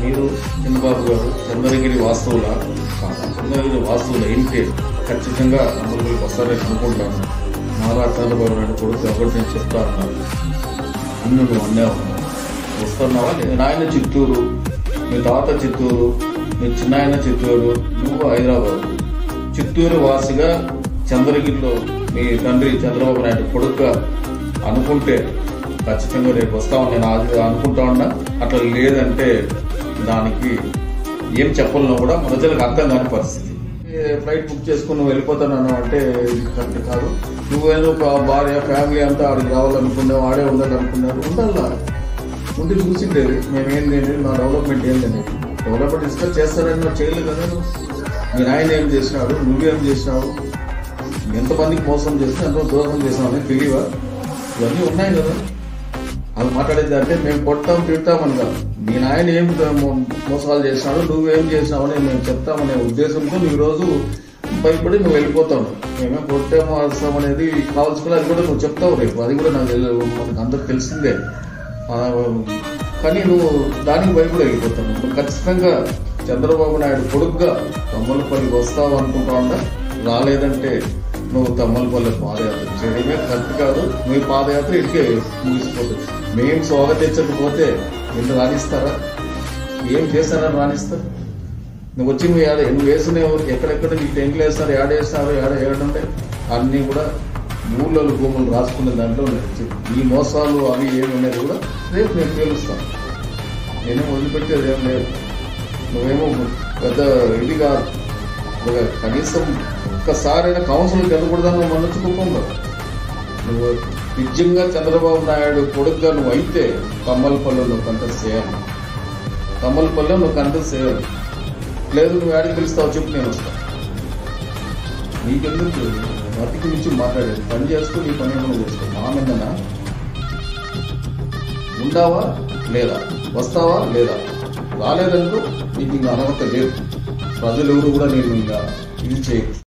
మీరు చంద్రబాబు గారు చంద్రగిరి వాస్తువుల కాదు, చంద్రగిరి వాస్తువుల ఇంటే ఖచ్చితంగా అమలులోకి వస్తారని అనుకుంటాను నారా చంద్రబాబు నాయుడు కొడుకు ఒకటి నేను చెప్తా ఉన్నాను అన్ను నువ్వు అన్నావు వస్తున్నావా లేదు నాయన చిత్తూరు మీ తాత చిత్తూరు మీ చిన్నాయన చిత్తూరు నువ్వు హైదరాబాద్ చిత్తూరు వాసిగా చంద్రగిరిలో మీ తండ్రి చంద్రబాబు నాయుడు కొడుకుగా అనుకుంటే ఖచ్చితంగా రేపు వస్తామని నేను అది అనుకుంటా ఉన్నా అట్లా లేదంటే దానికి ఏం చెప్పాలనో కూడా ప్రజలకు అర్థం కాని పరిస్థితి ఏ ఫ్లైట్ బుక్ చేసుకుని నువ్వు వెళ్ళిపోతానన్నావు అంటే ఇది కరెక్ట్ కాదు నువ్వేదో ఒక భార్య ఫ్యామిలీ అంతా ఆడికి రావాలనుకున్నావు ఆడే ఉండాలనుకున్నారు ఉండాలా ఉండి చూసిండేది మేమేంది ఏంటి నా డెవలప్మెంట్ ఏందని డెవలప్మెంట్ డిస్కస్ చేస్తారని నువ్వు చేయలేదు కదా నువ్వు. మీ నాయన ఏం చేసినాడు నువ్వేం చేసినావు ఎంతమందికి మోసం చేసినా ఎంతో దోషం చేసినావు అని తెలియవా ఇవన్నీ ఉన్నాయి కదా అది మాట్లాడేది అంటే మేము కొట్టాం తిడతామని కాదు మీ నాయన ఏం మో- మోసాలు చేసినాడు నువ్వేం చేసినావని మేము చెప్తామనే ఉద్దేశంతో నువ్వు ఈరోజు భయపడి నువ్వు వెళ్ళిపోతావు మేమే కొట్టాము అరుస్తాం అనేది కావాల్సుకుని అది కూడా నువ్వు చెప్తావు రేపు అది కూడా నాకు తెలి- మనకు అందరికి తెలిసిందే ఆ, కానీ నువ్వు దానికి భయపడి వెళ్ళిపోతావు నువ్వు ఖచ్చితంగా చంద్రబాబు నాయుడు కొడుకుగా తమ్మలపల్లికి వస్తావు అనుకుంటా ఉన్నా రాలేదంటే నువ్వు తమ్మలపల్లి పాదయాత్ర చేయడమే కరెక్ట్ కాదు మీ పాదయాత్ర ఇటుకే ముగిసిపోతుంది మేము స్వాగతించకపోతే నిన్ను రాణిస్తారా ఏం చేస్తారని రాణిస్తారు నువ్వు వచ్చి నువ్వు ఏడ నువ్వు వేసిన ఎక్కడెక్కడ నీకు టెంట్లు వేస్తారు ఏడ వేస్తారు ఏడ ఏడంటే అన్నీ కూడా ఊళ్ళో భూములు రాసుకునే దాంట్లో ఉన్నాయి. ఈ మోసాలు అవి ఏమి ఉన్నాయి కూడా రేపు నేను తెలుస్తాను నేనేం వదిలిపెట్టేది ఏం లేదు నువ్వేమో పెద్ద ఇది కాదు ఒక కనీసం ఒక్కసారైనా కౌన్సిల్కి వెళ్ళకూడదని నువ్వు మనసుకుపోగా నువ్వు నిజంగా చంద్రబాబు నాయుడు కొడుకుగా నువ్వు అయితే కమ్మలపల్లి నువ్వు కంటెస్ట్ చేయాలి కమ్మలపల్లి నువ్వు కంటెస్ట్ చేయాలి లేదు నువ్వు ఏడికి పిలుస్తావు చెప్పు నేను వస్తాను నీకెందుకు బతికి నుంచి మాట్లాడేది పని చేస్తూ నీ పని ఏమైనా చేసుకో మా మీదనా ఉండావా లేదా వస్తావా లేదా రాలేదనుకో నీకు ఇంకా అర్హత లేదు ప్రజలు ఎవరు కూడా నేను ఇంకా ఇది చేయరు